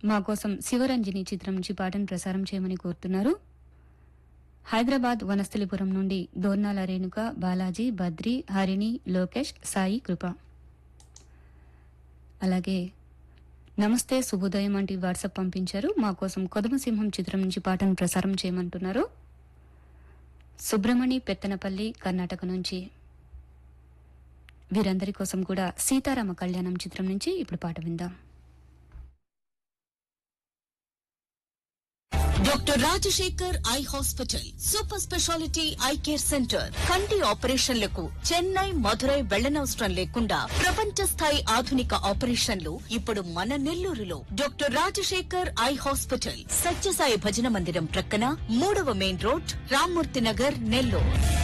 మా కోసం శివరంజని చిత్రం నుంచి పాటను ప్రసారం చేయమని కోరుతున్నారు హైదరాబాద్ వనస్థలిపురం నుండి దోర్నాల రేణుక బాలాజీ బద్రి హరిణి లోకేష్ సాయి కృప అలాగే నమస్తే శుభోదయం అంటూ వాట్సాప్ పంపించారు మా కోసం కొదమసింహం చిత్రం నుంచి పాటను ప్రసారం చేయమంటున్నారు సుబ్రమణి పెత్తనపల్లి కర్ణాటక నుంచి వీరందరి కోసం కూడా సీతారామ కళ్యాణం చిత్రం నుంచి ఇప్పుడు పాట విందాం doctor Rajasekhar eye hospital super speciality eye care centre కంటి ఆపరేషన్లకు చెన్నై మధురై వెళ్లనవసరం లేకుండా ప్రపంచ స్థాయి ఆధునిక ఆపరేషన్లు ఇప్పుడు మన నెల్లూరులో doctor Rajasekhar eye hospital Satyasai భజన మందిరం ప్రక్కన మూడవ మెయిన్ రోడ్ రామ్మూర్తి నగర్ నెల్లూరు